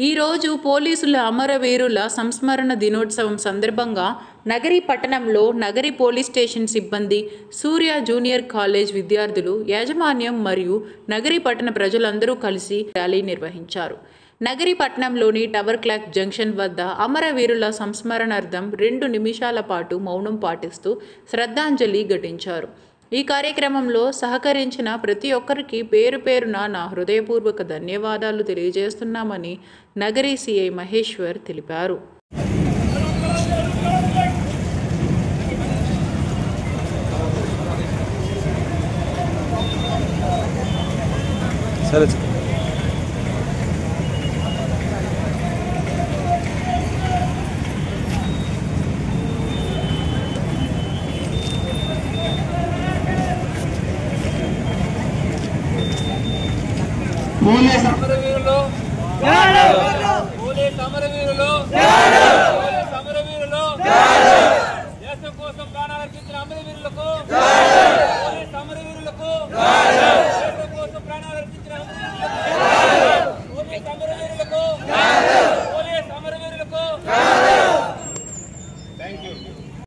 ఈరోజు పోలీసుల అమరవీరుల సంస్మరణ దినోత్సవం సందర్భంగా నగరి పట్టణంలో నగరి పోలీస్ స్టేషన్ సిబ్బంది సూర్య జూనియర్ కాలేజ్ విద్యార్థులు యాజమాన్యం మరియు నగరి పట్టణ ప్రజలందరూ కలిసి ర్యాలీ నిర్వహించారు నగరి పట్టణంలోని టవర్ క్లాక్ జంక్షన్ వద్ద అమరవీరుల సంస్మరణార్థం రెండు నిమిషాల పాటు మౌనం పాటిస్తూ శ్రద్ధాంజలి ఘటించారు ఈ కార్యక్రమంలో సహకరించిన ప్రతి ఒక్కరికి పేరు పేరున నా హృదయపూర్వక ధన్యవాదాలు తెలియజేస్తున్నామని నగరి సిఐ మహేశ్వర్ తెలిపారు సరే సార్ పోలీస్ సమరవీరులు పోలీస్ సమరవీరులు పోలీస్ సమరవీరులు దేశం కోసం ప్రాణాలు అర్పించిన అమరవీరులకు పోలీస్ సమరవీరులకు దేశం కోసం ప్రాణాలు అర్పించిన అమరవీరులకు